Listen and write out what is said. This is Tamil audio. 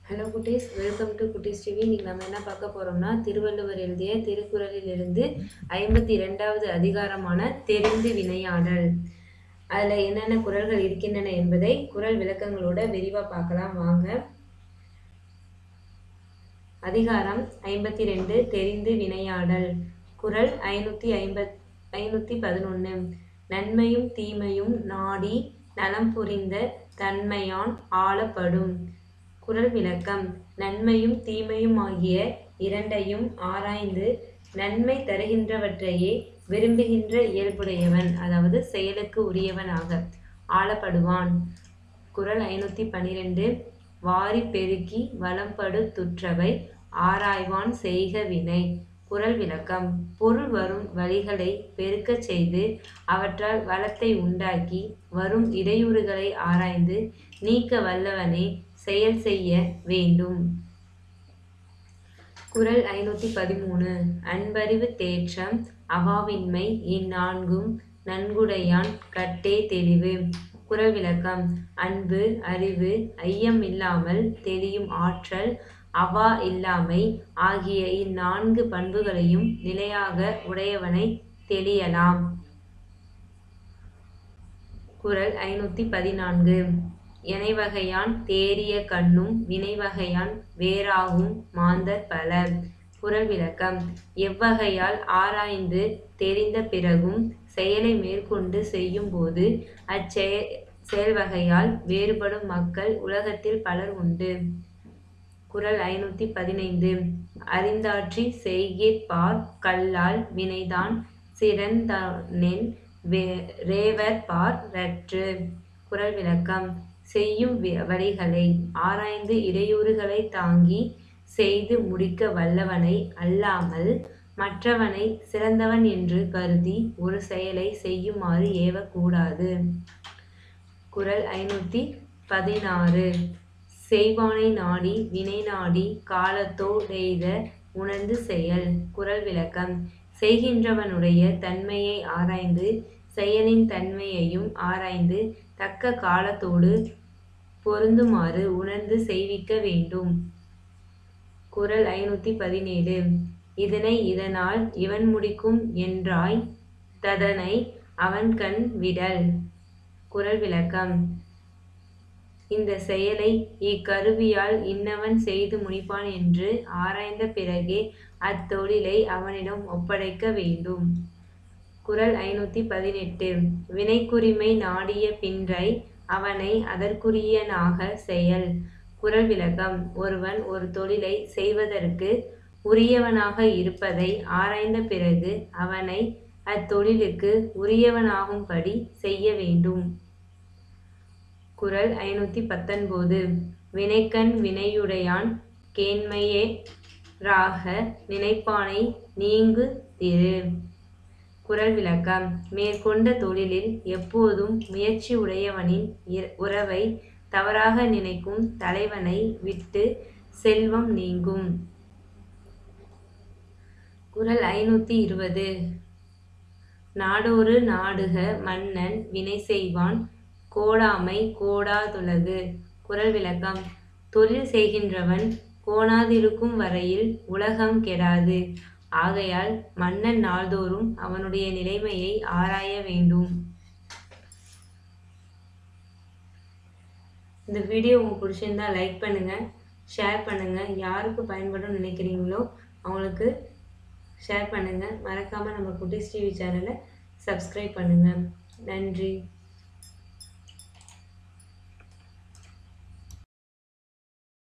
ஹலோ குட்டீஸ் வெல்கம் டு குட்டீஸ் டிவி இன்னைக்கு நம்ம என்ன பார்க்க போறோம்னா திருவள்ளுவர் எழுதிய திருக்குறளில் இருந்து ஐம்பத்தி இரண்டாவது அதிகாரமான தெரிந்து வினையாடல் அதில் என்னென்ன குறள்கள் இருக்கின்றன என்பதை குறள் விளக்கங்களோட விரிவாக பார்க்கலாம் வாங்க அதிகாரம் ஐம்பத்தி ரெண்டு தெரிந்து வினையாடல் குறள் ஐநூற்றி ஐம்பத் ஐநூற்றி பதினொன்று நன்மையும் தீமையும் நாடி நலம் புரிந்த தன்மையான் ஆளப்படும் குறள் விளக்கம் நன்மையும் தீமையும் ஆகிய இரண்டையும் ஆராய்ந்து நன்மை தருகின்றவற்றையே விரும்புகின்ற இயல்புடையவன் அதாவது செயலுக்கு உரியவனாக ஆளப்படுவான் குறள் ஐநூற்றி பன்னிரெண்டு வாரி பெருக்கி வளம்படு துற்றவை ஆராய்வான் செய்க வினை குறள் விளக்கம் பொருள் வரும் வழிகளை பெருக்கச் செய்து அவற்றால் வளத்தை உண்டாக்கி வரும் இடையூறுகளை ஆராய்ந்து நீக்க வல்லவனே செயல் செய்ய வேண்டும் குறள் ஐநூற்றி பதிமூணு அன்பறிவு தேற்றம் அவாவின்மை இந்நான்கும் நன்குடையான் கட்டே தெளிவு குறள் விளக்கம் அன்பு அறிவு ஐயம் இல்லாமல் தெளியும் ஆற்றல் அவா இல்லாமை ஆகிய இந்நான்கு பண்புகளையும் நிலையாக உடையவனை தெளியலாம் குறள் ஐநூற்றி பதினான்கு எனைவகையான் தேறிய கண்ணும் வினைவகையான் வேறாகும் மாந்தர் பலர் குறள் விளக்கம் எவ்வகையால் ஆராய்ந்து தெரிந்த பிறகும் செயலை மேற்கொண்டு செய்யும் போது அச்செய செயல்வகையால் வேறுபடும் மக்கள் உலகத்தில் பலர் உண்டு குறள் ஐநூற்றி பதினைந்து அறிந்தாற்றி செய்கிற்பார் கல்லால் வினைதான் சிறந்தனென் ரேவர் பார் ரற்று குறள் விளக்கம் செய்யும் வழிகளை ஆராய்ந்து இடையூறுகளை தாங்கி செய்து முடிக்க வல்லவனை அல்லாமல் மற்றவனை சிறந்தவன் என்று கருதி ஒரு செயலை செய்யுமாறு ஏவக்கூடாது குறள் ஐநூற்றி பதினாறு செய்வானை நாடி வினை நாடி காலத்தோடெய்த உணர்ந்து செயல் குறள் விளக்கம் செய்கின்றவனுடைய தன்மையை ஆராய்ந்து செயலின் தன்மையையும் ஆராய்ந்து தக்க காலத்தோடு பொருந்துமாறு உணர்ந்து செய்விக்க வேண்டும் குறள் ஐநூற்றி பதினேழு இதனை இதனால் இவன் முடிக்கும் என்றாய் ததனை அவன் கண் விடல் குறள் விளக்கம் இந்த செயலை இக்கருவியால் இன்னவன் செய்து முடிப்பான் என்று ஆராய்ந்த பிறகே அத்தொழிலை அவனிடம் ஒப்படைக்க வேண்டும் குறள் ஐநூற்றி பதினெட்டு வினைக்குரிமை நாடிய பின்றை அவனை அதற்குரியனாக செயல் குறள் விளக்கம் ஒருவன் ஒரு தொழிலை செய்வதற்கு உரியவனாக இருப்பதை ஆராய்ந்த பிறகு அவனை அத்தொழிலுக்கு உரியவனாகும்படி செய்ய வேண்டும் குறள் ஐநூற்றி பத்தொன்பது வினைக்கண் வினையுடையான் கேண்மையே ராக நினைப்பானை நீங்கு திரு குறள் விளக்கம் மேற்கொண்ட தொழிலில் எப்போதும் முயற்சி உடையவனின் உறவை தவறாக நினைக்கும் தலைவனை விட்டு செல்வம் நீங்கும் குறள் ஐநூற்றி இருபது நாடொரு நாடுக மன்னன் வினை செய்வான் கோடாமை கோடாதுலகு குறள் விளக்கம் தொழில் செய்கின்றவன் கோணாதிருக்கும் வரையில் உலகம் கெடாது ஆகையால் மன்னன் நாள்தோறும் அவனுடைய நிலைமையை ஆராய வேண்டும் இந்த வீடியோ உங்களுக்கு பிடிச்சிருந்தா லைக் பண்ணுங்கள் ஷேர் பண்ணுங்கள் யாருக்கு பயன்படும் நினைக்கிறீங்களோ அவங்களுக்கு ஷேர் பண்ணுங்கள் மறக்காமல் நம்ம குட்டிஸ் டிவி சேனலை சப்ஸ்கிரைப் பண்ணுங்கள் நன்றி